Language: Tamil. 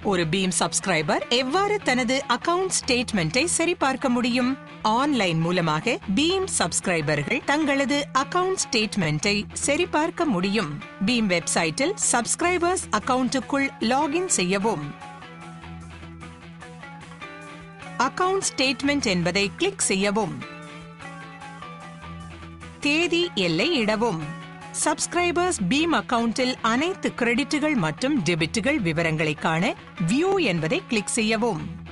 ஒரு பீம் சப்ஸ்கிரைபர் எவ்வாறு தனது அக்கவுண்ட் ஸ்டேட்மெண்ட்டை சரிபார்க்க முடியும் ஆன்லைன் மூலமாக பீம் சப்ஸ்கிரைபர்கள் தங்களது அக்கவுண்ட் ஸ்டேட்மெண்ட்டை சரிபார்க்க முடியும் பீம் வெப்சைட்டில் சப்ஸ்கிரைபர்ஸ் அக்கவுண்ட்டுக்குள் லாகின் செய்யவும் அக்கவுண்ட் ஸ்டேட்மெண்ட் என்பதை கிளிக் செய்யவும் தேதி எல்லை இடவும் சப்ஸ்கிரைபர்ஸ் பீம் அக்கவுண்டில் அனைத்து கிரெடிட்டுகள் மற்றும் டெபிட்டுகள் விவரங்களை காண வியூ என்பதை கிளிக் செய்யவும்